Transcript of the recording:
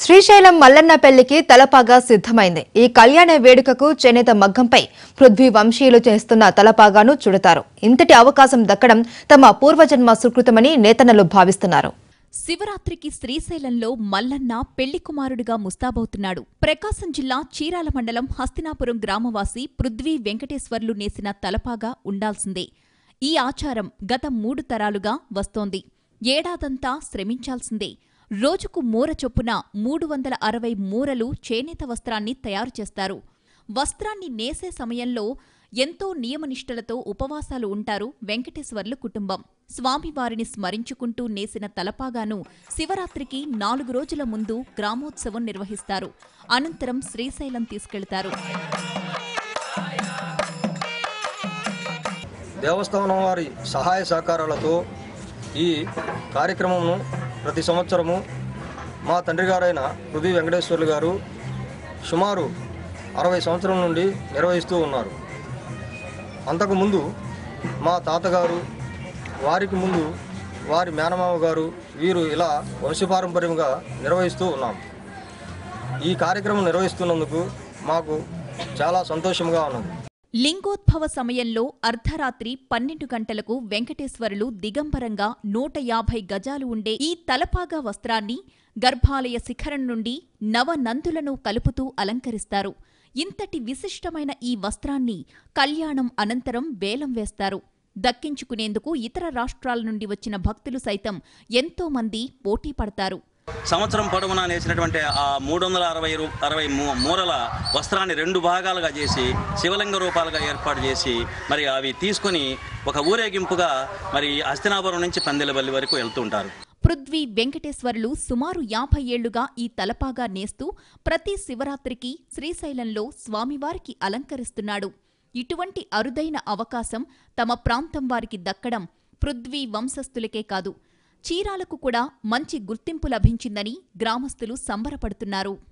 శ్రీశైలం మల్లన్న పెళ్లికి తలపాగా సిద్ధమైంది ఈ కళ్యాణ వేడుకకు చేనేత మగ్గంపై పృథ్వీ వంశీయులు చేస్తున్న తలపాగాను చుడతారు ఇంతటి అవకాశం దక్కడం తమ పూర్వజన్మ సుకృతమని నేతన్నలు భావిస్తున్నారు శివరాత్రికి శ్రీశైలంలో మల్లన్న పెళ్లి కుమారుడిగా ముస్తాబవుతున్నాడు ప్రకాశం జిల్లా చీరాల మండలం హస్తినాపురం గ్రామవాసి పృథ్వీ వెంకటేశ్వర్లు నేసిన తలపాగా ఉండాల్సిందే ఈ ఆచారం గత మూడు తరాలుగా వస్తోంది ఏడాదంతా శ్రమించాల్సిందే రోజుకు మూర చొప్పున మూడు వందల అరవై మూరలు చేనేత వస్త్రాన్ని తయారు చేస్తారు వస్త్రాన్ని నేసే సమయంలో ఎంతో నియమనిష్టలతో ఉపవాసాలు ఉంటారు వెంకటేశ్వర్లు కుటుంబం స్వామివారిని స్మరించుకుంటూ నేసిన తలపాగాను శివరాత్రికి నాలుగు రోజుల ముందు గ్రామోత్సవం నిర్వహిస్తారు అనంతరం శ్రీశైలం తీసుకెళ్తారు దేవస్థానం వారి సహాయ సహకారాలతో ఈ కార్యక్రమంను ప్రతి సంవత్సరము మా తండ్రి గారైన పృథ్వీ వెంకటేశ్వర్లు గారు సుమారు అరవై సంవత్సరం నుండి నిర్వహిస్తూ ఉన్నారు అంతకుముందు మా తాతగారు వారికి ముందు వారి మేనమామ గారు వీరు ఇలా వంశపారంపర్యంగా నిర్వహిస్తూ ఉన్నాం ఈ కార్యక్రమం నిర్వహిస్తున్నందుకు మాకు చాలా సంతోషంగా ఉన్నది లింగోద్భవ సమయంలో అర్ధరాత్రి పన్నెండు గంటలకు వెంకటేశ్వరులు దిగంబరంగా నూట యాభై గజాలు ఉండే ఈ తలపాగా వస్త్రాన్ని గర్భాలయ శిఖరం నుండి నవనందులను కలుపుతూ అలంకరిస్తారు ఇంతటి విశిష్టమైన ఈ వస్త్రాన్ని కళ్యాణం అనంతరం వేలం వేస్తారు దక్కించుకునేందుకు ఇతర రాష్ట్రాల నుండి వచ్చిన భక్తులు సైతం ఎంతో మంది పోటీ పడతారు సంవత్సరం పొడవునా నేసినటువంటి ఆ మూడు వందల అరవై రూ అరవై మూ- మూరల వస్త్రాన్ని రెండు భాగాలుగా చేసి శివలింగ రూపాలుగా ఏర్పాటు చేసి మరి అవి తీసుకొని ఒక ఊరేగింపుగా మరి హస్తినాపురం నుంచి పందెలబల్లి వరకు వెళ్తుంటారు పృథ్వీ వెంకటేశ్వర్లు సుమారు యాభై ఏళ్లుగా ఈ తలపాగా నేస్తూ ప్రతి శివరాత్రికి శ్రీశైలంలో స్వామివారికి అలంకరిస్తున్నాడు ఇటువంటి అరుదైన అవకాశం తమ ప్రాంతం వారికి దక్కడం పృథ్వీ వంశస్థులకే కాదు చీరాలకు కూడా మంచి గుర్తింపు లభించిందని గ్రామస్తులు సంబరపడుతున్నారు